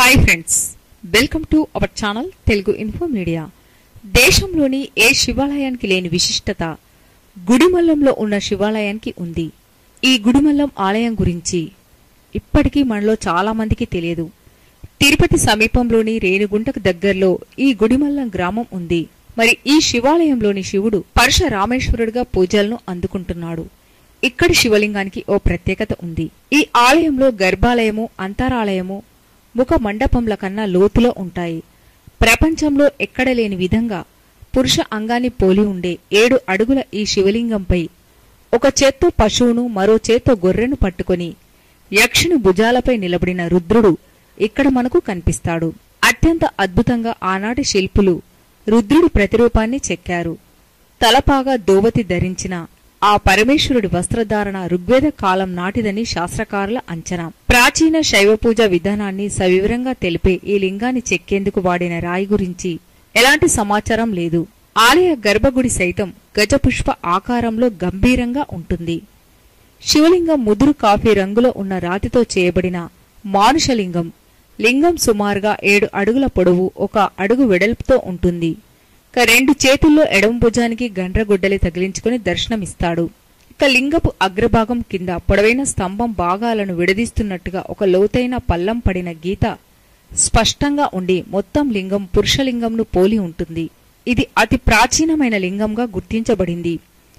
hi friends welcome to our channel Telugu info media దేశంలోని ఏ శివాలయానికి లేని విశిష్టత గుడిమల్లంలో ఉన్న శివాలయానికి ఉంది ఈ గుడిమల్లం ఆలయం గురించి ఇప్పటికీ మనలో చాలా మందికి తెలియదు తిరుపతి సమీపంలోని రేణిగుంటకు దగ్గరలో ఈ గుడిమల్లం గ్రామం ఉంది మరి ఈ శివాలయంలోని శివుడు పరశురామేశ్వరుడిగా పూజలను అందుకుంటున్నాడు ఇక్కడి శివలింగానికి ఓ ప్రత్యేకత ఉంది ఈ ఆలయంలో గర్భాలయము అంతరాలయము ముఖ మండపంల కన్నా లోతులో ఉంటాయి ప్రపంచంలో ఎక్కడ లేని విధంగా పురుష అంగాన్ని పోలి ఉండే ఏడు అడుగుల ఈ శివలింగంపై ఒక చేత్తో పశువును మరో చేత్తో గొర్రెను పట్టుకొని యక్షుని భుజాలపై నిలబడిన రుద్రుడు ఇక్కడ మనకు కనిపిస్తాడు అత్యంత అద్భుతంగా ఆనాటి శిల్పులు రుద్రుడి ప్రతిరూపాన్ని చెక్కారు తలపాగా దోవతి ధరించిన ఆ పరమేశ్వరుడి వస్త్రధారణ ఋగ్వేద కాలం నాటిదని శాస్త్రకారుల అంచనా ప్రాచీన శైవ పూజ విధానాన్ని సవివరంగా తెలిపే ఈ లింగాన్ని చెక్కేందుకు వాడిన రాయి గురించి ఎలాంటి సమాచారం లేదు ఆలయ గర్భగుడి సైతం గజపుష్ప ఆకారంలో గంభీరంగా ఉంటుంది శివలింగం ముదురు కాఫీ రంగులో ఉన్న రాతితో చేయబడిన మానుషలింగం లింగం సుమారుగా ఏడు అడుగుల పొడవు ఒక అడుగు వెడల్పుతో ఉంటుంది ఇక రెండు చేతుల్లో ఎడమ భుజానికి గండ్రగుడ్డలి తగిలించుకుని దర్శనమిస్తాడు ఇక లింగపు అగ్రభాగం కింద పొడవైన స్తంభం భాగాలను విడదీస్తున్నట్టుగా ఒక లోతైన పల్లం పడిన గీత స్పష్టంగా ఉండి మొత్తం లింగం పురుషలింగంను పోలి ఉంటుంది ఇది అతి ప్రాచీనమైన లింగంగా గుర్తించబడింది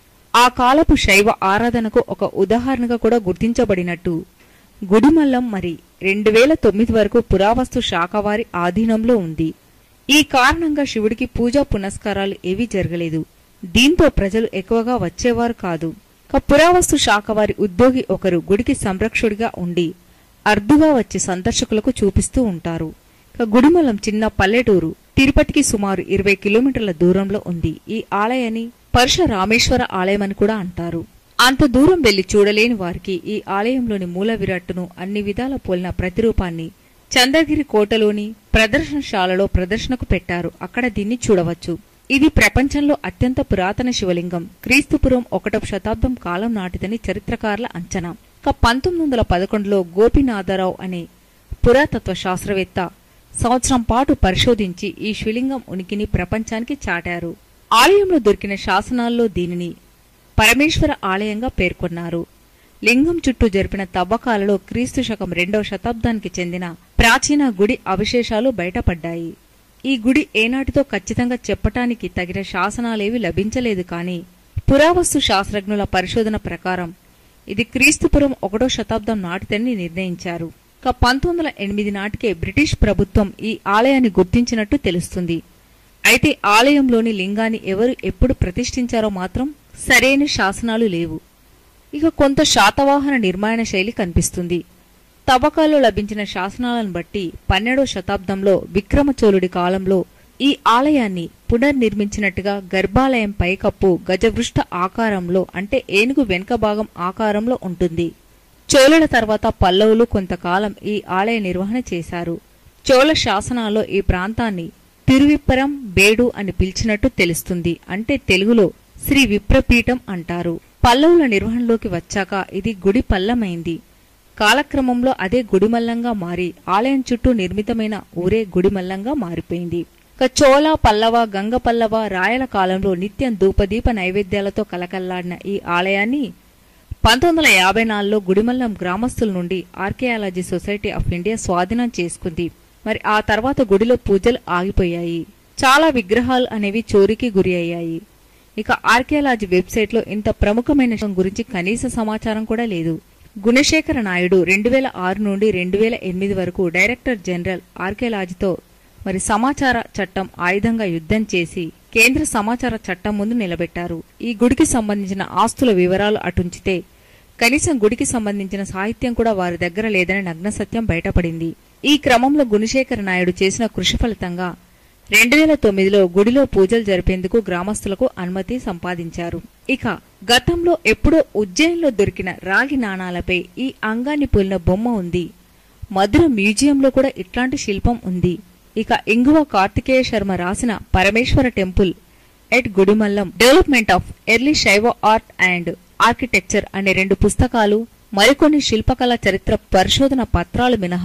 ఆ కాలపు శైవ ఆరాధనకు ఒక ఉదాహరణగా కూడా గుర్తించబడినట్టు గుడిమల్లం మరి రెండు వేల తొమ్మిది వరకు పురావస్తు శాఖ వారి ఆధీనంలో ఉంది ఈ కారణంగా శివుడికి పూజా పునస్కారాలు ఏవీ జరగలేదు దీంతో ప్రజలు ఎక్కువగా వచ్చేవారు కాదు ఇక పురావస్తు శాఖ వారి ఉద్యోగి ఒకరు గుడికి సంరక్షకుడిగా ఉండి అర్ధుగా వచ్చి సందర్శకులకు చూపిస్తూ ఉంటారు ఇక గుడిమలం చిన్న పల్లెటూరు తిరుపతికి సుమారు ఇరవై కిలోమీటర్ల దూరంలో ఉంది ఈ ఆలయాన్ని పరశ రామేశ్వర ఆలయం అని కూడా అంటారు అంత దూరం వెళ్లి చూడలేని వారికి ఈ ఆలయంలోని మూల విరాట్టును అన్ని విధాల పోలిన ప్రతిరూపాన్ని చంద్రగిరి కోటలోని ప్రదర్శనశాలలో ప్రదర్శనకు పెట్టారు అక్కడ దీన్ని చూడవచ్చు ఇది ప్రపంచంలో అత్యంత పురాతన శివలింగం క్రీస్తుపురం ఒకటవ శతాబ్దం కాలం నాటిదని చరిత్రకారుల అంచనా ఇక పంతొమ్మిది వందల పదకొండులో గోపినాథరావు అనే పురాతత్వ శాస్త్రవేత్త సంవత్సరం పాటు పరిశోధించి ఈ శివలింగం ఉనికిని ప్రపంచానికి చాటారు ఆలయంలో దొరికిన శాసనాల్లో దీనిని పరమేశ్వర ఆలయంగా పేర్కొన్నారు లింగం చుట్టూ జరిపిన తవ్వకాలలో క్రీస్తు శకం రెండవ శతాబ్దానికి చెందిన ప్రాచీన గుడి అవశేషాలు బయటపడ్డాయి ఈ గుడి ఏనాటితో ఖచ్చితంగా చెప్పటానికి తగిన శాసనాలేవి లభించలేదు కాని పురావస్తు శాస్త్రజ్ఞుల పరిశోధన ప్రకారం ఇది క్రీస్తుపురం ఒకటో శతాబ్దం నాటిదని నిర్ణయించారు ఇక పంతొమ్మిది వందల ఎనిమిది నాటికే బ్రిటిష్ ప్రభుత్వం ఈ ఆలయాన్ని గుర్తించినట్టు తెలుస్తుంది అయితే ఆలయంలోని లింగాన్ని ఎవరు ఎప్పుడు ప్రతిష్ఠించారో మాత్రం సరైన శాసనాలు లేవు ఇక కొంత శాతవాహన నిర్మాణ శైలి కనిపిస్తుంది తవ్వకాల్లో లభించిన శాసనాలను బట్టి పన్నెండవ శతాబ్దంలో విక్రమచోళుడి కాలంలో ఈ ఆలయాన్ని పునర్నిర్మించినట్టుగా గర్భాలయం పైకప్పు గజవృష్ట ఆకారంలో అంటే ఏనుగు వెనుక భాగం ఆకారంలో ఉంటుంది చోళుల తర్వాత పల్లవులు కొంతకాలం ఈ ఆలయ నిర్వహణ చేశారు చోళ శాసనాల్లో ఈ ప్రాంతాన్ని తిరువిప్పరం బేడు అని పిలిచినట్టు తెలుస్తుంది అంటే తెలుగులో శ్రీ విప్రపీఠం అంటారు పల్లవుల నిర్వహణలోకి వచ్చాక ఇది గుడి పల్లమైంది కాలక్రమంలో అదే గుడిమల్లంగా మారి ఆలయం చుట్టూ నిర్మితమైన ఊరే గుడిమల్లంగా మారిపోయింది ఇక చోళ పల్లవ గంగ పల్లవ రాయల కాలంలో నిత్యం ధూపదీప నైవేద్యాలతో కలకల్లాడిన ఈ ఆలయాన్ని పంతొమ్మిది వందల యాభై నాలుగులో గుడిమల్లం గ్రామస్తుల నుండి ఆర్కియాలజీ సొసైటీ ఆఫ్ ఇండియా స్వాధీనం చేసుకుంది మరి ఆ తర్వాత గుడిలో పూజలు ఆగిపోయాయి చాలా విగ్రహాలు అనేవి చోరీకి గురి అయ్యాయి ఇక ఆర్కియాలజీ వెబ్సైట్లో ఇంత ప్రముఖమైన విషయం గురించి కనీస సమాచారం కూడా లేదు గుణశేఖర నాయుడు రెండు వేల ఆరు నుండి రెండు వేల ఎనిమిది వరకు డైరెక్టర్ జనరల్ ఆర్కియాలజీతో మరి సమాచార చట్టం ఆయుధంగా యుద్ధం చేసి కేంద్ర సమాచార చట్టం ముందు నిలబెట్టారు ఈ గుడికి సంబంధించిన ఆస్తుల వివరాలు అటుంచితే కనీసం గుడికి సంబంధించిన సాహిత్యం కూడా వారి దగ్గర లేదని నగ్న సత్యం బయటపడింది ఈ క్రమంలో గుణశేఖర నాయుడు చేసిన కృషి ఫలితంగా రెండు వేల తొమ్మిదిలో గుడిలో పూజలు జరిపేందుకు గ్రామస్తులకు అనుమతి సంపాదించారు ఇక గతంలో ఎప్పుడో ఉజ్జయిన్లో దొరికిన రాగి నాణాలపై ఈ అంగాన్ని పోలిన బొమ్మ ఉంది మధుర మ్యూజియంలో కూడా ఇట్లాంటి శిల్పం ఉంది ఇక ఇంగువ కార్తికేయ శర్మ రాసిన Parameshwara temple at Gudimallam development of early Shaiva art and architecture అనే రెండు పుస్తకాలు మరికొన్ని శిల్పకళ చరిత్ర పరిశోధన పత్రాలు మినహా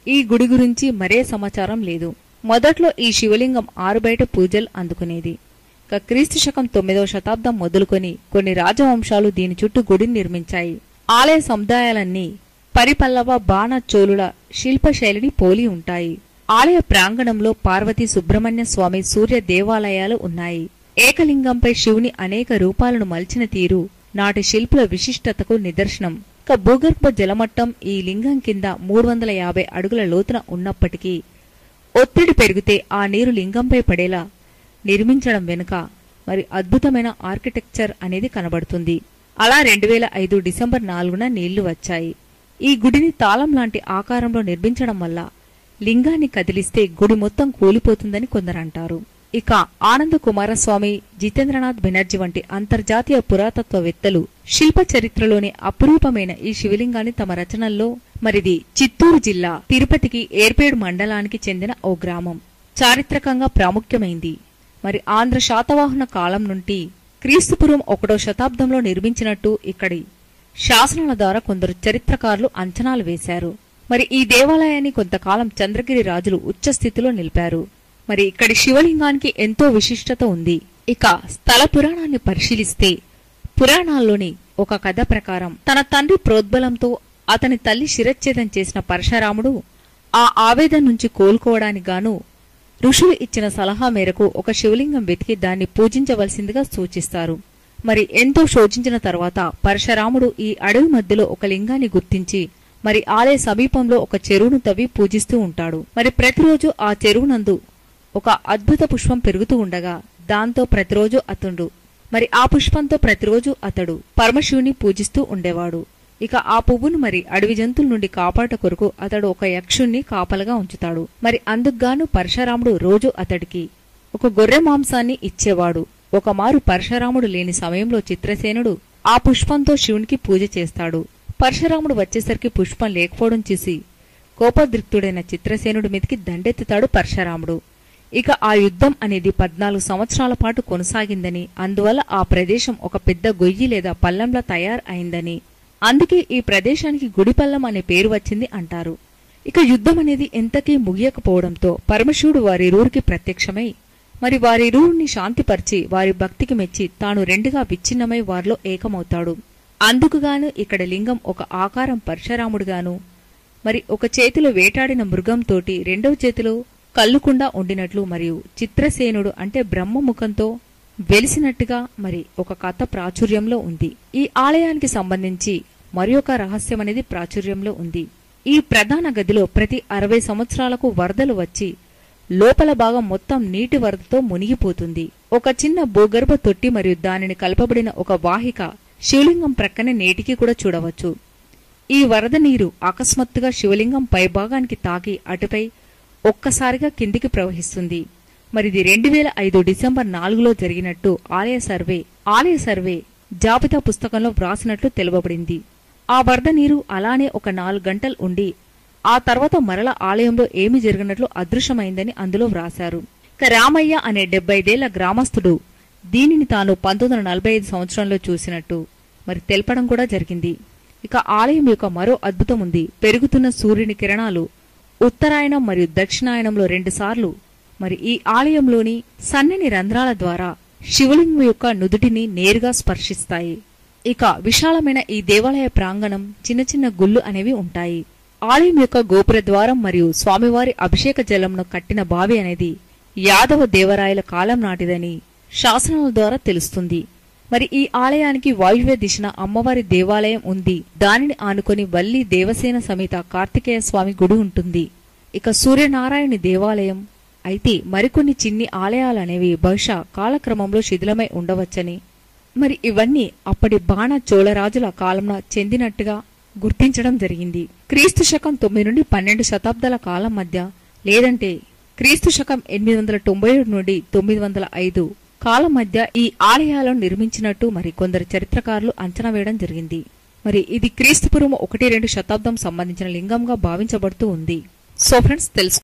ఈ గుడి గురించి మరే సమాచారం లేదు మొదట్లో ఈ శివలింగం ఆరుబయట పూజలు అందుకునేది ఇక క్రీస్తు శకం తొమ్మిదవ శతాబ్దం మొదలుకొని కొన్ని రాజవంశాలు దీని చుట్టూ గుడిని నిర్మించాయి ఆలయ సముదాయాలన్నీ పరిపల్లవ బాణ చోళుల శిల్పశైలిని పోలి ఉంటాయి ఆలయ ప్రాంగణంలో పార్వతీ సుబ్రహ్మణ్య స్వామి సూర్య దేవాలయాలు ఉన్నాయి ఏకలింగంపై శివుని అనేక రూపాలను మలిచిన తీరు నాటి శిల్పుల విశిష్టతకు నిదర్శనం ఇక భూగర్భ జలమట్టం ఈ లింగం కింద మూడు వందల యాభై అడుగుల లోతున ఉన్నప్పటికీ ఒత్తిడి పెరిగితే ఆ నీరు లింగంపై పడేలా నిర్మించడం వెనుక మరి అద్భుతమైన ఆర్కిటెక్చర్ అనేది కనబడుతుంది అలా రెండు వేల ఐదు డిసెంబర్ నాలుగున నీళ్లు వచ్చాయి ఈ గుడిని తాళం లాంటి ఆకారంలో నిర్మించడం వల్ల లింగాన్ని కదిలిస్తే గుడి మొత్తం కూలిపోతుందని కొందరంటారు ఇక ఆనంద కుమారస్వామి జితేంద్రనాథ్ బెనర్జీ వంటి అంతర్జాతీయ పురాతత్వవేత్తలు శిల్ప చరిత్రలోని అపురూపమైన ఈ శివలింగాన్ని తమ రచనల్లో మరిది చిత్తూరు జిల్లా తిరుపతికి ఏర్పేడు మండలానికి చెందిన ఓ గ్రామం చారిత్రకంగా ప్రాముఖ్యమైంది మరి ఆంధ్ర శాతవాహన కాలం నుండి క్రీస్తుపురం ఒకటో శతాబ్దంలో నిర్మించినట్టు ఇక్కడి శాసనాల ద్వారా కొందరు చరిత్రకారులు అంచనాలు వేశారు మరి ఈ దేవాలయాన్ని కొంతకాలం చంద్రగిరి రాజులు ఉచ్చ స్థితిలో నిలిపారు మరి ఇక్కడి శివలింగానికి ఎంతో విశిష్టత ఉంది ఇక స్థల పురాణాన్ని పరిశీలిస్తే పురాణాల్లోని ఒక కథ ప్రకారం తన తండ్రి ప్రోద్బలంతో అతని తల్లి శిరచ్ఛేదం చేసిన పరశురాముడు ఆ ఆవేదన నుంచి కోలుకోవడానికి గాను ఋషులు ఇచ్చిన సలహా మేరకు ఒక శివలింగం వెతికి దాన్ని పూజించవలసిందిగా సూచిస్తారు మరి ఎంతో శోచించిన తర్వాత పరశురాముడు ఈ అడవి మధ్యలో ఒక లింగాన్ని గుర్తించి మరి ఆలయ సమీపంలో ఒక చెరువును తవ్వి పూజిస్తూ ఉంటాడు మరి ప్రతిరోజు ఆ చెరువునందు ఒక అద్భుత పుష్పం పెరుగుతూ ఉండగా దాంతో ప్రతిరోజు అతడు మరి ఆ పుష్పంతో ప్రతిరోజు అతడు పరమశివుని పూజిస్తూ ఉండేవాడు ఇక ఆ పువ్వును మరి అడవి జంతువుల నుండి కాపాట కొరకు అతడు ఒక యక్షుణ్ణి కాపలగా ఉంచుతాడు మరి అందుకుగాను పరశురాముడు రోజు అతడికి ఒక గొర్రె మాంసాన్ని ఇచ్చేవాడు ఒకమారు పరశురాముడు లేని సమయంలో చిత్రసేనుడు ఆ పుష్పంతో శివునికి పూజ చేస్తాడు పరశురాముడు వచ్చేసరికి పుష్పం లేకపోవడం చూసి కోపదృక్తుడైన చిత్రసేనుడి మీదకి దండెత్తుతాడు పరశురాముడు ఇక ఆ యుద్ధం అనేది పద్నాలుగు సంవత్సరాల పాటు కొనసాగిందని అందువల్ల ఆ ప్రదేశం ఒక పెద్ద గొయ్యి లేదా పల్లంలా తయారు అయిందని అందుకే ఈ ప్రదేశానికి గుడిపల్లం అనే పేరు వచ్చింది అంటారు ఇక యుద్ధం అనేది ఎంతకీ ముగియకపోవడంతో పరమశివుడు వారిరువురికి ప్రత్యక్షమై మరి వారిరువురిని శాంతిపరిచి వారి భక్తికి మెచ్చి తాను రెండుగా విచ్ఛిన్నమై వారిలో ఏకమవుతాడు అందుకుగాను ఇక్కడ లింగం ఒక ఆకారం పరశురాముడుగాను మరి ఒక చేతిలో వేటాడిన మృగంతోటి రెండవ చేతిలో కళ్ళుకుండా ఉండినట్లు మరియు చిత్రసేనుడు అంటే బ్రహ్మ ముఖంతో వెలిసినట్టుగా మరి ఒక కథ ప్రాచుర్యంలో ఉంది ఈ ఆలయానికి సంబంధించి మరి ఒక రహస్యం అనేది ప్రాచుర్యంలో ఉంది ఈ ప్రధాన గదిలో ప్రతి అరవై సంవత్సరాలకు వరదలు వచ్చి లోపల భాగం మొత్తం నీటి వరదతో మునిగిపోతుంది ఒక చిన్న భూగర్భ తొట్టి మరియు దానిని కలపబడిన ఒక వాహిక శివలింగం ప్రక్కనే నేటికి కూడా చూడవచ్చు ఈ వరద నీరు అకస్మాత్తుగా శివలింగం పైభాగానికి తాకి అటుపై ఒక్కసారిగా కిందికి ప్రవహిస్తుంది మరిది రెండు వేల ఐదు డిసెంబర్ నాలుగులో జరిగినట్టు ఆలయ సర్వే ఆలయ సర్వే జాబితా పుస్తకంలో వ్రాసినట్లు తెలుపబడింది ఆ వరద నీరు అలానే ఒక నాలుగు గంటలు ఉండి ఆ తర్వాత మరల ఆలయంలో ఏమి జరిగినట్లు అదృశ్యమైందని అందులో వ్రాశారు ఇక రామయ్య అనే డెబ్బైదేళ్ల గ్రామస్తుడు దీనిని తాను పంతొమ్మిది వందల నలభై ఐదు సంవత్సరంలో చూసినట్టు మరి తెలపడం కూడా జరిగింది ఇక ఆలయం యొక్క మరో అద్భుతం ఉంది పెరుగుతున్న సూర్యుని కిరణాలు ఉత్తరాయణం మరియు దక్షిణాయనంలో రెండుసార్లు మరి ఈ ఆలయంలోని సన్నని రంధ్రాల ద్వారా శివలింగం యొక్క నుదుటిని నేరుగా స్పర్శిస్తాయి ఇక విశాలమైన ఈ దేవాలయ ప్రాంగణం చిన్న చిన్న గుళ్ళు అనేవి ఉంటాయి ఆలయం యొక్క గోపుర ద్వారం మరియు స్వామివారి అభిషేక జలంను కట్టిన బావి అనేది యాదవ దేవరాయల కాలం నాటిదని శాసనాల ద్వారా తెలుస్తుంది మరి ఈ ఆలయానికి వాయువ్య దిశన అమ్మవారి దేవాలయం ఉంది దానిని ఆనుకొని వల్లి దేవసేన సమేత కార్తికేయ స్వామి గుడి ఉంటుంది ఇక సూర్యనారాయణి దేవాలయం అయితే మరికొన్ని చిన్ని ఆలయాలనేవి బహుశా కాలక్రమంలో శిథిలమై ఉండవచ్చని మరి ఇవన్నీ అప్పటి బాణ చోళరాజుల కాలంలో చెందినట్టుగా గుర్తించడం జరిగింది క్రీస్తు శకం తొమ్మిది నుండి పన్నెండు శతాబ్దాల కాలం మధ్య లేదంటే క్రీస్తు శకం ఎనిమిది వందల తొంభై ఏడు నుండి తొమ్మిది వందల ఐదు కాలం మధ్య ఈ ఆలయాలను నిర్మించినట్టు మరి కొందరు చరిత్రకారులు అంచనా వేయడం జరిగింది మరి ఇది క్రీస్తుపురం ఒకటి రెండు శతాబ్దం సంబంధించిన లింగంగా భావించబడుతూ ఉంది సో ఫ్రెండ్స్ తెలుసు